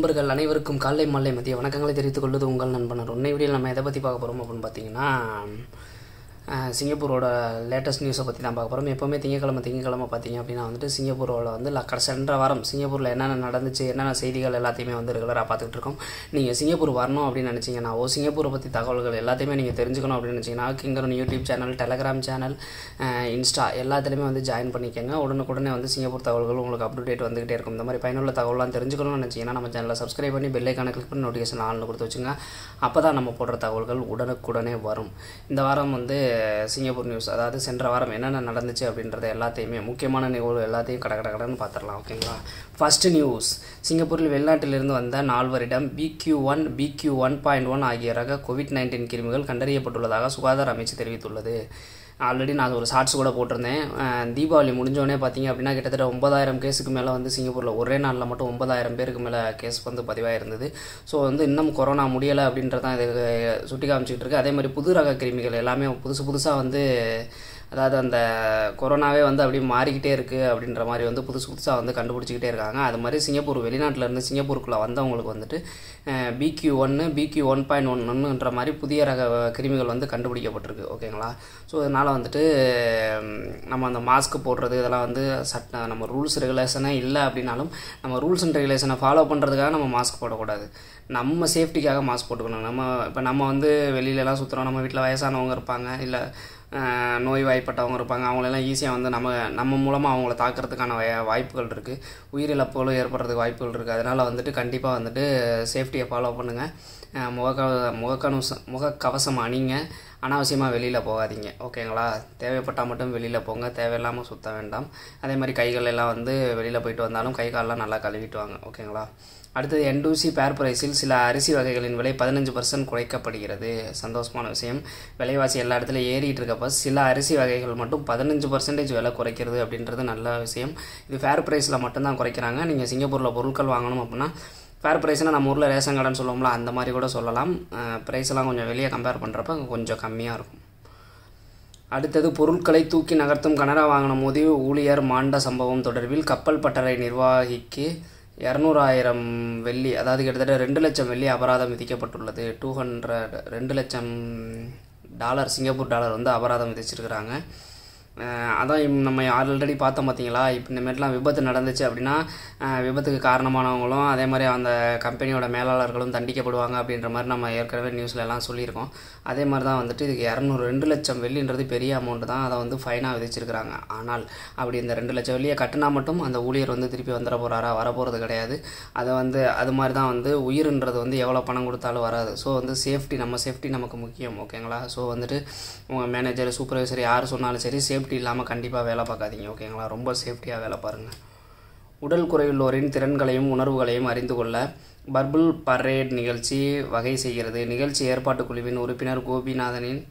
நண்பர்கள் அனைவருக்கும் காலை மாலை மதிய வணக்கங்களை தெரிவித்துக் கொள்வது உங்கள் நண்பனர் உன்னை வீடியோவில் நம்ம எதை பற்றி பார்க்க போகிறோம் அப்படின்னு பார்த்தீங்கன்னா அஹ், சிங்கப்பூரோட லேட்டஸ்ட் நியூஸை பற்றி தான் பார்க்க போகிறோம் எப்போவுமே திங்கக்கிழமை திங்கக்கிழமை பார்த்தீங்க அப்படின்னா வந்துட்டு சிங்கப்பூரோட வந்து ல- கட- சென்ற வாரம் சிங்கப்பூரில் என்னென்ன நடந்துச்சு என்னென்ன செய்திகள் எல்லாத்தையுமே வந்து ரெகுலராக பார்த்துட்டு இருக்கோம் நீங்கள் சிங்கப்பூர் வரணும் அப்படின்னு நினச்சிங்கன்னா ஓ சிங்கப்பூரை பற்றி தகவல்கள் எல்லாத்தையுமே நீங்கள் தெரிஞ்சுக்கணும் அப்படின்னு நினச்சிங்கன்னா கிங்கரன் YouTube channel Telegram channel Insta எல்லாத்துலேயுமே வந்து ஜாயின் பண்ணிக்கோங்க உடனுக்குடனே வந்து சிங்கப்பூர் தகவல்கள் உங்களுக்கு அப்டேட் வந்துகிட்டே இருக்கும் இந்த மாதிரி பயனுள்ள தகவலாம் தெரிஞ்சுக்கணும்னு நினச்சிங்கன்னா நம்ம சேனலை சப்ஸ்கிரைப் பண்ணி பெல்லைக்கான கிளிக் பண்ணி நோட்டிஃபிகேஷன் ஆள்னு கொடுத்து வச்சுங்க அப்போ தான் நம்ம போடுற தகவல்கள் உடனுக்குடனே வரும் இந்த வாரம் வந்து சிங்கப்பூர் நியூஸ் அதாவது சென்ற வாரம் என்னென்ன நடந்துச்சு அப்படின்றத எல்லாத்தையுமே முக்கியமான நிகழ்வு எல்லாத்தையும் கட கட கடன்னு பார்த்துடலாம் ஓகேங்களா ஃபர்ஸ்ட் நியூஸ் சிங்கப்பூரில் வெளிநாட்டிலிருந்து வந்த நால்வரிடம் BQ one BQ one point one ஆகிய ரக கோவிட் நைன்டீன் கிருமிகள் கண்டறியப்பட்டுள்ளதாக சுகாதார அமைச்சு தெரிவித்துள்ளது ஆல்ரெடி நான் ஒரு ஷார்ட்ஸ் கூட போட்டிருந்தேன் அஹ் தீபாவளி முடிஞ்சோடனே பார்த்தீங்க அப்படின்னா கிட்டத்தட்ட ஒன்பதாயிரம் கேஸுக்கு மேலே வந்து சிங்கப்பூரில் ஒரே நாளில் மட்டும் ஒன்பதாயிரம் பேருக்கு மேலே கேஸ் வந்து பதிவாயிருந்தது ஸோ வந்து இன்னும் கொரோனா முடியலை அப்படின்றதான் இது சுட்டி காமிச்சிட்டு இருக்கு அதே மாதிரி புது ரக கிருமிகள் எல்லாமே புதுசு புதுசாக வந்து அதாவது அந்த கொரோனாவே வந்து அப்படியே மாறிக்கிட்டே இருக்குது அப்படின்ற மாதிரி வந்து புதுசு புதுசாக வந்து கண்டுபிடிச்சிக்கிட்டே இருக்காங்க அது மாதிரி சிங்கப்பூர் வெளிநாட்டுல இருந்து சிங்கப்பூருக்குள்ளே வந்தவங்களுக்கு வந்துட்டு பிக்யூ ஒன்று பிக்யூ ஒன் பாயிண்ட் ஒன்றுன்ற மாதிரி புதிய ரக கிருமிகள் வந்து கண்டுபிடிக்கப்பட்டிருக்கு ஓகேங்களா ஸோ அதனால் வந்துட்டு ம், நம்ம அந்த மாஸ்க் போடுறது இதெல்லாம் வந்து சட்ட நம்ம ரூல்ஸ் ரெகுலேஷனே இல்லை அப்படின்னாலும் நம்ம ரூல்ஸ் அண்ட் ரெகுலேஷனை ஃபாலோ பண்ணுறதுக்காக நம்ம மாஸ்க் போடக்கூடாது நம்ம சேஃப்டிக்காக மாஸ்க் போட்டுக்கணும் நம்ம இப்போ நம்ம வந்து வெளியிலலாம் சுற்றுறோம் நம்ம வீட்டில் வயசானவங்க இருப்பாங்க இல்லை நோய் வாய்ப்பட்டவங்க இருப்பாங்க அவங்களெல்லாம் ஈஸியாக வந்து நம்ம நம்ம மூலமாக அவங்கள தாக்குறதுக்கான வாய்- வாய்ப்புகள் இருக்குது உயிரிழப்புகளும் ஏற்படுறதுக்கு வாய்ப்புகள் இருக்குது அதனால் வந்துட்டு கண்டிப்பாக வந்துட்டு சேஃப்டியை ஃபாலோ பண்ணுங்கள் முகக்க முகக்கவசம் முகக்கவசம் அணிங்க அனாவசியமாக வெளியில் போகாதீங்க ஓகேங்களா தேவைப்பட்டால் மட்டும் வெளியில் போங்க தேவையில்லாமல் சுத்த வேண்டாம் அதே மாதிரி கைகள் எல்லாம் வந்து வெளியில் போயிட்டு வந்தாலும் கை காலெல்லாம் நல்லா கழுவிட்டு வாங்க ஓகேங்களா அடுத்தது என்டூசி பேர் பிரைஸில் சில அரிசி வகைகளின் விலை பதினஞ்சு பர்சன்ட் குறைக்கப்படுகிறது சந்தோஷமான விஷயம் விலைவாசி எல்லா இடத்துலையும் ஏறிட்டு இருக்கப்ப சில அரிசி வகைகள் மட்டும் பதினஞ்சு பர்சன்டேஜ் விலை குறைக்கிறது அப்படின்றது நல்ல விஷயம் இது ஃபேர் ப்ரைஸில் மட்டும்தான் குறைக்கிறாங்க நீங்கள் சிங்கப்பூரில் பொருட்கள் வாங்கணும் அப்படின்னா ஃபேர் ப்ரைஸ்னால் நம்ம ஊரில் ரேஷன் கடைன்னு சொல்லுவோம்ல அந்த மாதிரி கூட சொல்லலாம் ப்ரைஸ் எல்லாம் கொஞ்சம் வெளியே கம்பேர் பண்ணுறப்ப கொஞ்சம் கம்மியாக இருக்கும் அடுத்தது பொருட்களை தூக்கி நகர்த்தும் கனரா வாங்கின மோதி ஊழியர் மாண்ட சம்பவம் தொடர்பில் கப்பல் பட்டறை நிர்வாகிக்கு இரநூறாயிரம் வெள்ளி அதாவது கிட்டத்தட்ட ரெண்டு லட்சம் வெள்ளி அபராதம் விதிக்கப்பட்டுள்ளது டூ ஹண்ட்ரட் ரெண்டு லட்சம் டாலர் சிங்கப்பூர் டாலர் வந்து அபராதம் விதிச்சிருக்கிறாங்க அஹ் அதான் இம் நம்ம ஆல்ரெடி பார்த்தோம் பார்த்தீங்களா இப்போ இந்த மாதிரிலாம் விபத்து நடந்துச்சு அப்படின்னா அஹ் விபத்துக்கு காரணமானவங்களும் அதே மாதிரி அந்த கம்பெனியோட மேலாளர்களும் தண்டிக்கப்படுவாங்க அப்படின்ற மாதிரி நம்ம ஏற்கனவே நியூஸ்ல எல்லாம் சொல்லியிருக்கோம் அதே மாதிரி தான் வந்துட்டு இதுக்கு இரநூறு ரெண்டு லட்சம் வெள்ளின்றது பெரிய அமௌண்ட் தான் அதை வந்து ஃபைனாக விதிச்சிருக்கிறாங்க ஆனால் அப்படி இந்த ரெண்டு லட்சம் வெள்ளியை கட்டினா மட்டும் அந்த ஊழியர் வந்து திருப்பி வந்துட போகிறாரா வரப்போகிறது கிடையாது அதை வந்து அது மாதிரி தான் வந்து உயிர்ன்றது வந்து எவ்வளோ பணம் கொடுத்தாலும் வராது ஸோ வந்து சேஃப்டி நம்ம சேஃப்டி நமக்கு முக்கியம் ஓகேங்களா ஸோ வந்துட்டு உங்கள் மேனேஜர் சூப்பர்வைசர் யார் சொன்னாலும் சரி சேஃப்டி இல்லாமல் கண்டிப்பாக வேலை பார்க்காதீங்க ஓகேங்களா ரொம்ப சேஃப்டியாக வேலை பாருங்கள் உடல் குறையுள்ளோரின் திறன்களையும் உணர்வுகளையும் அறிந்து கொள்ள பர்பிள் பரேட் நிகழ்ச்சி வகை செய்கிறது நிகழ்ச்சி ஏற்பாட்டு குழுவின் உறுப்பினர் கோபிநாதனின்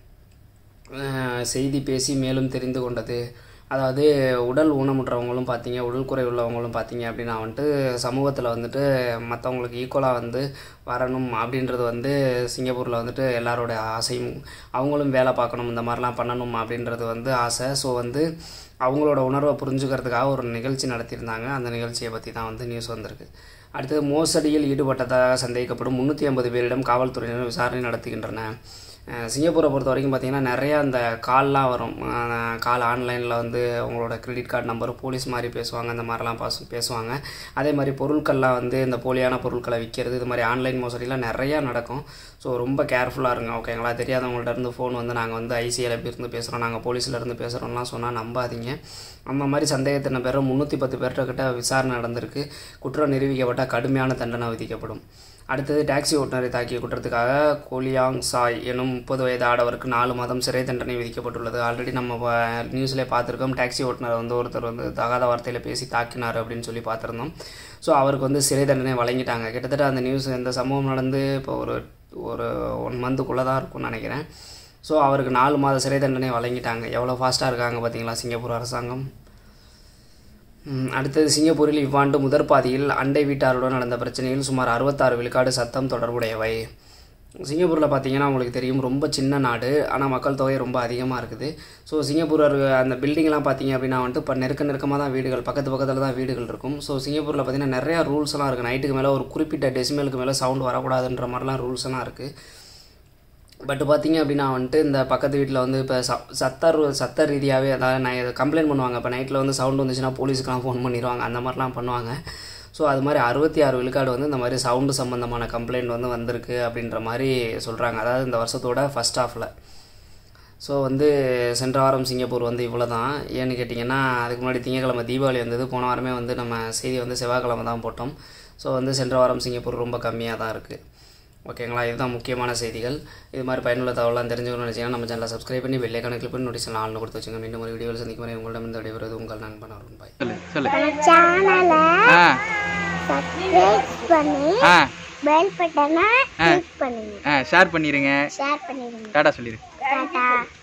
அஹ், செய்தி பேசி மேலும் தெரிந்து கொண்டது அதாவது உடல் ஊனமுற்றவங்களும் பார்த்தீங்க உடல் குறை உள்ளவங்களும் பார்த்தீங்க அப்படின்னா வந்துட்டு சமூகத்தில் வந்துட்டு மற்றவங்களுக்கு ஈக்குவலாக வந்து வரணும் அப்படின்றது வந்து சிங்கப்பூரில் வந்துட்டு எல்லாரோட ஆசையும் அவங்களும் வேலை பார்க்கணும் இந்த மாதிரிலாம் பண்ணணும் அப்படின்றது வந்து ஆசை ஸோ வந்து அவங்களோட உணர்வை புரிஞ்சுக்கிறதுக்காக ஒரு நிகழ்ச்சி நடத்தியிருந்தாங்க அந்த நிகழ்ச்சியை பற்றி தான் வந்து நியூஸ் வந்திருக்கு அடுத்தது மோசடியில் ஈடுபட்டதாக சந்தேகிக்கப்படும் முந்நூற்றி ஐம்பது பேரிடம் காவல்துறையினர் விசாரணை நடத்துகின்றன அஹ் சிங்கப்பூரை பொறுத்த வரைக்கும் பார்த்தீங்கன்னா நிறையா அந்த கால்லாம் வரும் அஹ் கால் ஆன்லைனில் வந்து உங்களோட கிரெடிட் கார்டு நம்பர் போலீஸ் மாதிரி பேசுவாங்க இந்த மாதிரிலாம் பாசு பேசுவாங்க அதே மாதிரி பொருட்கள்லாம் வந்து இந்த போலியான பொருட்களை விற்கிறது இது மாதிரி ஆன்லைன் மோசடிலாம் நிறையா நடக்கும் ஸோ ரொம்ப கேர்ஃபுல்லாக இருங்க ஓகேங்களா தெரியாதவங்கள்ட்ட இருந்து ஃபோன் வந்து நாங்கள் வந்து ஐசிஐல இருந்து பேசுகிறோம் நாங்கள் போலீஸில் இருந்து பேசுகிறோம்லாம் சொன்னால் நம்பாதீங்க அந்த மாதிரி சந்தேகத்தின பேர் முந்நூற்றி பத்து பேர்கிட்ட விசாரணை நடந்திருக்கு குற்றம் நிரூபிக்கப்பட்டால் கடுமையான தண்டனை விதிக்கப்படும் அடுத்தது டாக்ஸி ஓட்டுநரை தாக்கிய குற்றத்துக்காக கோலியாங் சாய் எனும் முப்பது வயது ஆடவருக்கு நாலு மாதம் சிறை தண்டனை விதிக்கப்பட்டுள்ளது ஆல்ரெடி நம்ம நியூஸ்லேயே பார்த்துருக்கோம் டாக்ஸி ஓட்டுநர் வந்து ஒருத்தர் வந்து தகாத வார்த்தையில் பேசி தாக்கினார் அப்படின்னு சொல்லி பார்த்துருந்தோம் ஸோ அவருக்கு வந்து சிறை தண்டனை வழங்கிட்டாங்க கிட்டத்தட்ட அந்த நியூஸ் இந்த சம்பவம் நடந்து இப்போ ஒரு ஒரு ஒன் மந்த்துக்குள்ளே தான் இருக்கும்னு நினைக்கிறேன் ஸோ அவருக்கு நாலு மாத சிறை தண்டனை வழங்கிட்டாங்க எவ்வளோ ஃபாஸ்ட்டாக இருக்காங்க பார்த்தீங்களா சிங்கப்பூர் அரசாங்கம் ம், அடுத்தது சிங்கப்பூரில் இவ்வாண்டு முதற் பாதியில் அண்டை வீட்டாருடன் நடந்த பிரச்சனையில் சுமார் அறுபத்தாறு விழுக்காடு சத்தம் தொடர்புடையவை சிங்கப்பூரில் பார்த்தீங்கன்னா உங்களுக்கு தெரியும் ரொம்ப சின்ன நாடு ஆனால் மக்கள் தொகை ரொம்ப அதிகமாக இருக்குது ஸோ சிங்கப்பூர் இருக்க அந்த பில்டிங்லாம் பார்த்தீங்க அப்படின்னா வந்துட்டு இப்போ நெருக்க நெருக்கமாக தான் வீடுகள் பக்கத்து பக்கத்தில் தான் வீடுகள் இருக்கும் ஸோ சிங்கப்பூரில் பார்த்தீங்கன்னா நிறையா ரூல்ஸ்லாம் இருக்குது நைட்டுக்கு மேலே ஒரு குறிப்பிட்ட டெசிமலுக்கு மேலே சவுண்ட் வரக்கூடாதுன்ற மாதிரிலாம் ரூல்ஸ் எல்லாம் இருக்குது பட் பார்த்தீங்க அப்படின்னா வந்துட்டு இந்த பக்கத்து வீட்டில் வந்து இப்போ ச சத்த ரூ- சத்த ரீதியாகவே அதாவது நான் கம்ப்ளைண்ட் பண்ணுவாங்க இப்போ நைட்டில் வந்து சவுண்ட் வந்துச்சுன்னா போலீஸுக்கெலாம் ஃபோன் பண்ணிடுவாங்க அந்த மாதிரிலாம் பண்ணுவாங்க ஸோ அது மாதிரி அறுபத்தி ஆறு விழுக்காடு வந்து இந்த மாதிரி சவுண்டு சம்மந்தமான கம்ப்ளைண்ட் வந்து வந்திருக்கு அப்படின்ற மாதிரி சொல்கிறாங்க அதாவது இந்த வருஷத்தோட ஃபஸ்ட் ஹாஃபில் ஸோ வந்து சென்ற வாரம் சிங்கப்பூர் வந்து இவ்வளோ தான் ஏன்னு கேட்டிங்கன்னா அதுக்கு முன்னாடி திங்கக்கிழமை தீபாவளி வந்தது போன வாரமே வந்து நம்ம செய்தி வந்து செவ்வாய்க்கிழமை தான் போட்டோம் ஸோ வந்து சென்ற வாரம் சிங்கப்பூர் ரொம்ப கம்மியாக தான் இருக்குது ஓகேங்களா இதுதான் முக்கியமான செய்திகள் இது மாதிரி பயனுள்ள தகவலாம் தெரிஞ்சுக்கணும்னு நினச்சிங்கன்னா நம்ம சேனலை சப்ஸ்கிரைப் பண்ணி பெல்லை கணக்கில் பண்ணி நோட்டிஸ் ஆள்னு கொடுத்து வச்சுங்க மீண்டும் ஒரு வீடியோவில் சந்திக்கும் வரை உங்களிடம் இந்த விடைபெறுவது உங்கள் நண்பன் அருண் பாய் சொல்லு சொல்லு நம்ம சேனலை ஆ சப்ஸ்கிரைப் பண்ணி ஆ பெல் பட்டனை கிளிக் பண்ணுங்க ஆ ஷேர் பண்ணிடுங்க ஷேர் பண்ணிடுங்க டாடா சொல்லிடு டாடா